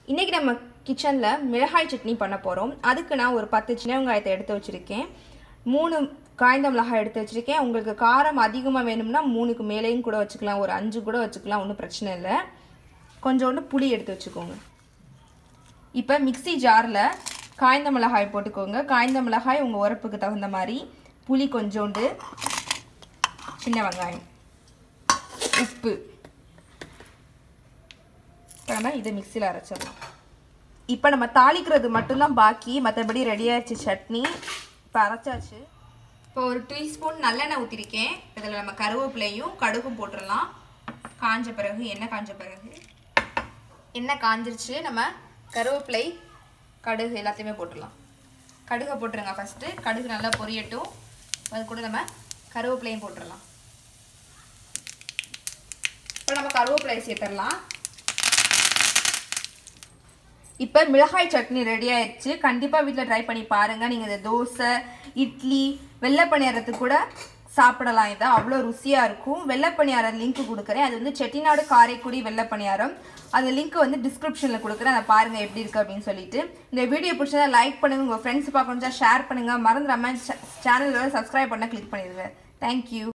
இன்றைக்கி நம்ம கிச்சனில் மிளகாய் சட்னி பண்ண போகிறோம் அதுக்கு நான் ஒரு பத்து சின்ன வெங்காயத்தை எடுத்து வச்சுருக்கேன் மூணு காய்ந்த மிளகாய் எடுத்து வச்சுருக்கேன் உங்களுக்கு காரம் அதிகமாக வேணும்னா மூணுக்கு மேலேயும் கூட வச்சுக்கலாம் ஒரு அஞ்சு கூட வச்சுக்கலாம் ஒன்றும் பிரச்சனை இல்லை கொஞ்சோண்டு புளி எடுத்து வச்சுக்கோங்க இப்போ மிக்ஸி ஜாரில் காய்ந்த மிளகாய் போட்டுக்கோங்க காய்ந்த மிளகாய் உங்கள் உரப்புக்கு தகுந்த மாதிரி புளி கொஞ்சோண்டு சின்ன வெங்காயம் உப்பு இப்போ நம்ம இதை மிக்சியில் அரைச்சிடலாம் இப்போ நம்ம தாளிக்கிறது மட்டும்தான் பாக்கி மற்றபடி ரெடி ஆயிடுச்சு சட்னி இப்போ அரைச்சாச்சு இப்போ ஒரு டீஸ்பூன் நல்லெண்ணெய் ஊற்றிருக்கேன் இதில் நம்ம கருவேப்பிலையும் கடுகும் போட்டுடலாம் காஞ்ச பிறகு எண்ணெய் காஞ்ச பிறகு எண்ணெய் காஞ்சிருச்சு நம்ம கருவேப்பிலை கடுகு எல்லாத்தையுமே போட்டுடலாம் கடுகை போட்டுருங்க ஃபஸ்ட்டு கடுகு நல்லா பொரியட்டும் அது கூட நம்ம கருவேப்பிலையும் போட்டுடலாம் இப்போ நம்ம கருவேப்பிலை சேர்த்துடலாம் இப்போ மிளகாய் சட்னி ரெடி ஆயிடுச்சு கண்டிப்பாக வீட்டில் ட்ரை பண்ணி பாருங்கள் நீங்கள் இந்த தோசை இட்லி வெள்ளை பணியாரத்துக்கு கூட சாப்பிடலாம் இதை அவ்வளோ ருசியாக இருக்கும் வெள்ளை பணியாரம் லிங்க் கொடுக்குறேன் அது வந்து செட்டிநாடு காரைக்குடி வெள்ளை பணியாரம் அந்த லிங்க் வந்து டிஸ்கிரிப்ஷனில் கொடுக்குறேன் அதை பாருங்கள் எப்படி இருக்குது அப்படின்னு சொல்லிட்டு இந்த வீடியோ பிடிச்சதா லைக் பண்ணுங்கள் உங்கள் ஃப்ரெண்ட்ஸ் பார்க்கணுச்சா ஷேர் பண்ணுங்கள் மறந்துடாமல் சேனலோட சப்ஸ்கிரைப் பண்ண கிளிக் பண்ணிடுங்க தேங்க்யூ